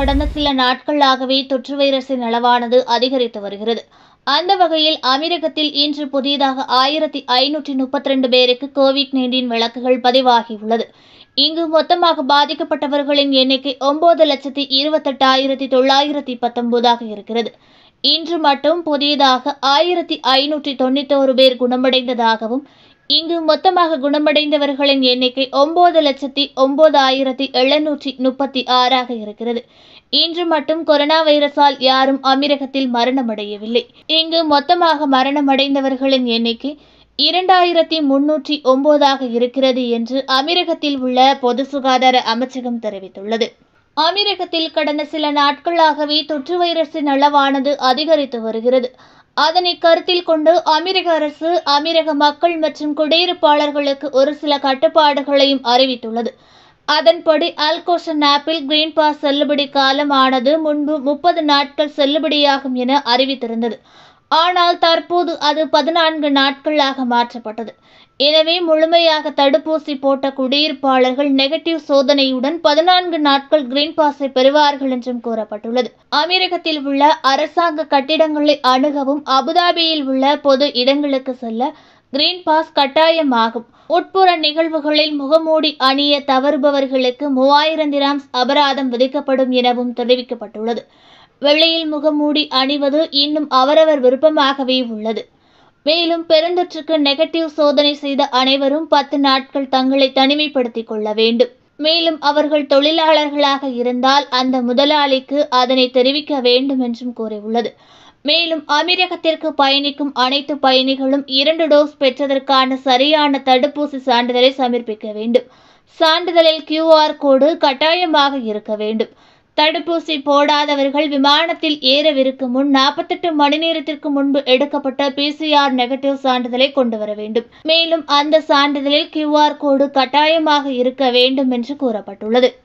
கடந்த சில நாட்களாகவே தொற்று வைரஸின் அளவானது அதிகரித்து வருகிறது அந்த வகையில் அமீரகத்தில் இன்று புதியதாக ஆயிரத்தி ஐநூற்றி முப்பத்தி ரெண்டு பேருக்கு கோவிட் நைன்டீன் வழக்குகள் பதிவாகியுள்ளது இங்கு மொத்தமாக பாதிக்கப்பட்டவர்களின் எண்ணிக்கை ஒன்பது லட்சத்தி இருபத்தெட்டாயிரத்தி தொள்ளாயிரத்தி பத்தொன்பதாக இருக்கிறது இன்று மட்டும் புதியதாக ஆயிரத்தி ஐநூற்றி தொண்ணூத்தோரு பேர் குணமடைந்ததாகவும் இங்கு மொத்தமாக குணமடைந்தவர்களின் எண்ணிக்கை ஒன்பது லட்சத்தி ஒன்பதாயிரத்தி எழுநூற்றி முப்பத்தி ஆறாக இருக்கிறது இன்று மட்டும் கொரோனா வைரஸால் யாரும் அமீரகத்தில் மரணமடையவில்லை இங்கு மொத்தமாக மரணமடைந்தவர்களின் எண்ணிக்கை இரண்டாயிரத்தி முன்னூற்றி ஒன்பதாக இருக்கிறது என்று அமீரகத்தில் உள்ள பொது சுகாதார அமைச்சகம் தெரிவித்துள்ளது அமீரகத்தில் கடந்த சில நாட்களாகவே தொற்று வைரஸின் அளவானது அதிகரித்து வருகிறது அதனை கருத்தில் கொண்டு அமீரக அரசு அமீரக மக்கள் மற்றும் குடியிருப்பாளர்களுக்கு ஒரு சில கட்டுப்பாடுகளையும் அறிவித்துள்ளது அதன்படி அல்கோஷன் ஆப்பிள் கிரீன் பாஸ் செல்லுபடி காலமானது முன்பு முப்பது நாட்கள் செல்லுபடியாகும் என அறிவித்திருந்தது ஆனால் தற்போது அது பதினான்கு நாட்களாக மாற்றப்பட்டது எனவே முழுமையாக தடுப்பூசி போட்ட குடியிருப்பாளர்கள் நெகட்டிவ் சோதனையுடன் பதினான்கு நாட்கள் கிரீன் பாஸை பெறுவார்கள் என்றும் கூறப்பட்டுள்ளது அமீரகத்தில் உள்ள அரசாங்க கட்டிடங்களை அணுகவும் அபுதாபியில் உள்ள பொது இடங்களுக்கு செல்ல கிரீன் பாஸ் கட்டாயமாகும் உட்புற நிகழ்வுகளில் முகமூடி அணிய தவறுபவர்களுக்கு மூவாயிரம் திராம்ஸ் அபராதம் விதிக்கப்படும் எனவும் தெரிவிக்கப்பட்டுள்ளது வெளியில் முகமூடி அணிவது இன்னும் அவரவர் விருப்பமாகவே உள்ளது மேலும் பெருந்தொற்றுக்கு நெகட்டிவ் சோதனை செய்த அனைவரும் பத்து நாட்கள் தங்களை தனிமைப்படுத்திக் கொள்ள வேண்டும் மேலும் அவர்கள் தொழிலாளர்களாக இருந்தால் அந்த முதலாளிக்கு அதனை தெரிவிக்க வேண்டும் என்றும் கூறியுள்ளது மேலும் அமீரகத்திற்கு பயணிக்கும் அனைத்து பயணிகளும் இரண்டு டோஸ் பெற்றதற்கான சரியான தடுப்பூசி சான்றிதழை சமர்ப்பிக்க வேண்டும் சான்றிதழில் கியூஆர் கோடு கட்டாயமாக இருக்க வேண்டும் தடுப்பூசி போடாதவர்கள் விமானத்தில் ஏறவிருக்கும் முன் நாற்பத்தெட்டு மணி நேரத்திற்கு முன்பு எடுக்கப்பட்ட பிசிஆர் நெகட்டிவ் சான்றிதழை கொண்டு வர வேண்டும் மேலும் அந்த சான்றிதழில் கியூஆர் கோடு கட்டாயமாக இருக்க வேண்டும் என்று கூறப்பட்டுள்ளது